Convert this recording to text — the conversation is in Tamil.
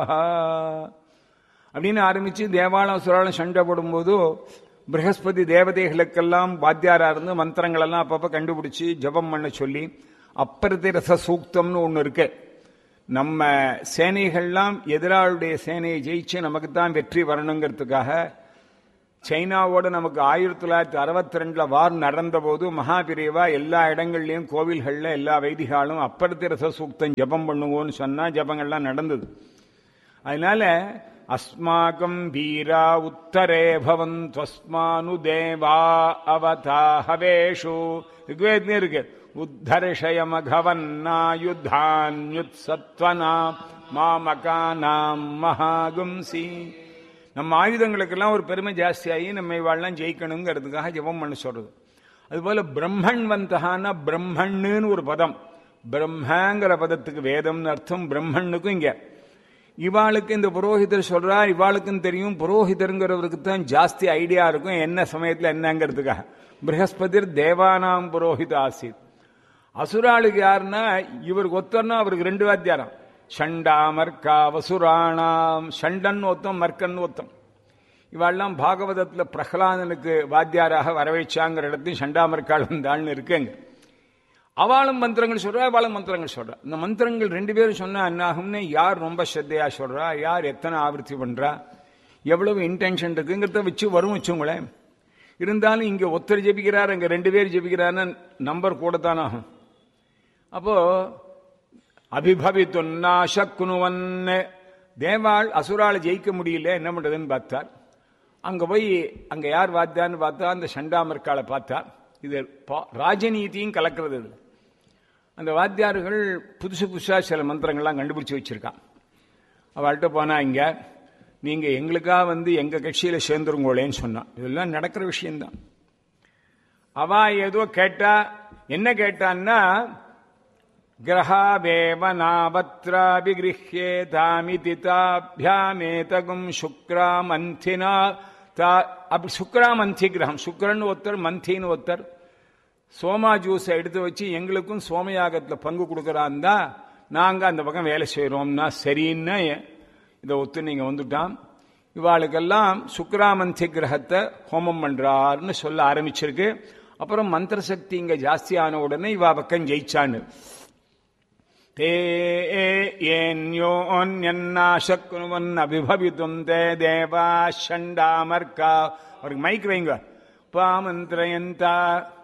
அப்படின்னு ஆரம்பிச்சு தேவாலம் சுராலம் சண்டை போடும்போது பிரகஸ்பதி தேவதைகளுக்கெல்லாம் வாத்தியாரா இருந்து மந்திரங்கள் எல்லாம் அப்பப்ப கண்டுபிடிச்சு ஜபம் பண்ண சொல்லி அப்பரதி ரச சூக்தம்னு ஒண்ணு இருக்கு நம்ம சேனைகள்லாம் எதிராளுடைய சேனையை ஜெயிச்சு நமக்கு தான் வெற்றி வரணுங்கிறதுக்காக சைனாவோட நமக்கு ஆயிரத்தி தொள்ளாயிரத்தி அறுபத்தி ரெண்டுல வார் நடந்த போது மகாபிரிவா எல்லா இடங்கள்லயும் கோவில்கள்ல எல்லா வைதிகாலும் அப்பரத்தி ரச சூக்தம் ஜபம் பண்ணுவோன்னு சொன்னா ஜபங்கள்லாம் நடந்தது அதனால அஸ்மாகம் வீரா உத்தரே பவன் துவஸ்மானு தேவா அவதா ஹவேஷு ரிக்வேத்னே இருக்கு உத்தர்ஷயமகவன்னாயுத்தான்யுத் சத்வனா மாமகானாம் மகாகும்சி நம்ம ஆயுதங்களுக்கெல்லாம் ஒரு பெருமை ஜாஸ்தியாகி நம்ம இவாள்லாம் ஜெயிக்கணுங்கிறதுக்காக ஜெபம் பண்ண சொல்றது அதுபோல பிரம்மன் வந்தகான பிரம்மன்னு ஒரு பதம் பிரம்மங்கிற பதத்துக்கு வேதம்னு அர்த்தம் பிரம்மனுக்கும் இங்க இவாளுக்கு இந்த புரோஹிதர் சொல்றா இவாளுக்கும் தெரியும் புரோஹிதருங்கிறவருக்கு தான் ஜாஸ்தி ஐடியா இருக்கும் என்ன சமயத்துல என்னங்கிறதுக்காக பிரகஸ்பதிர் தேவானாம் புரோஹித ஆசித் அசுராளுக்கு யாருன்னா இவருக்கு ஒத்தர்னா அவருக்கு ரெண்டு வாத்தியாரம் ஷண்டா மர்க்கா வசுராணாம் ஷண்டன் ஒத்தம் மர்க்கன் ஒத்தம் இவாள்லாம் பாகவதத்துல பிரகலாதனுக்கு வாத்தியாராக வரவேச்சாங்கிற இடத்தையும் ஷண்டாமர்கால் வந்தாள்னு இருக்குங்க அவளும் மந்திரங்கள் சொல்றா அவளும் மந்திரங்கள் சொல்றா இந்த மந்திரங்கள் ரெண்டு பேரும் சொன்னா என்னாகும்னு யார் ரொம்ப ஸ்ரத்தையா சொல்றா யார் எத்தனை ஆவர்த்தி பண்றா எவ்வளவு இன்டென்ஷன் இருக்குங்கிறத வச்சு வரும் வச்சுங்களேன் இருந்தாலும் இங்க ஒருத்தர் ஜெபிக்கிறார் அங்க ரெண்டு பேர் ஜெபிக்கிறான்னு நம்பர் கூட தான் ஆகும் அப்போ அபிபவித்துன்னாசக்குனுவன் தேவாள் அசுரால ஜெயிக்க முடியல என்ன பண்றதுன்னு பார்த்தார் அங்க போய் அங்க யார் வாத்தான்னு பார்த்தா அந்த சண்டாமர்காலை பார்த்தா இது பா- ராஜநீதியும் கலக்கிறது இது அந்த வாத்தியார்கள் புதுசு புதுசா சில மந்திரங்கள்லாம் கண்டுபிடிச்சு வச்சிருக்கான் அவள்கிட்ட போனா இங்க நீங்க எங்களுக்கா வந்து எங்க கட்சியில சேர்ந்துருங்கோளேன்னு சொன்னான் இதெல்லாம் நடக்கிற விஷயம்தான் அவ ஏதோ கேட்டா என்ன கேட்டான்னா கிரகாவேவ நாபத்ராபிகிருஹ்யேதாமிதி தாபியாமேதகும் சுக்ராமந்தினா தா அப்படி சுக்ராமந்தி கிரகம் சுக்ரன் ஒருத்தர் மந்தின்னு ஒருத்தர் சோமா ஜூஸை எடுத்து வச்சு எங்களுக்கும் சோமயாகத்தில் பங்கு கொடுக்குறாந்தா நாங்க அந்த பக்கம் வேலை செய்கிறோம்னா சரின்னு இதை ஒத்து நீங்க வந்துட்டான் இவாளுக்கெல்லாம் சுக்ராமந்தி கிரகத்தை ஹோமம் பண்றாருன்னு சொல்ல ஆரம்பிச்சிருக்கு அப்புறம் மந்திர சக்தி இங்க ஜாஸ்தி ஆன உடனே இவா பக்கம் ஜெயிச்சான்னு ते येन्योन्यन्नाशक्नुवन् अभिभवितुम् ते देवा षण्डामर्का அவருக்கு மைக் வைங்க பாமந்திரயந்தா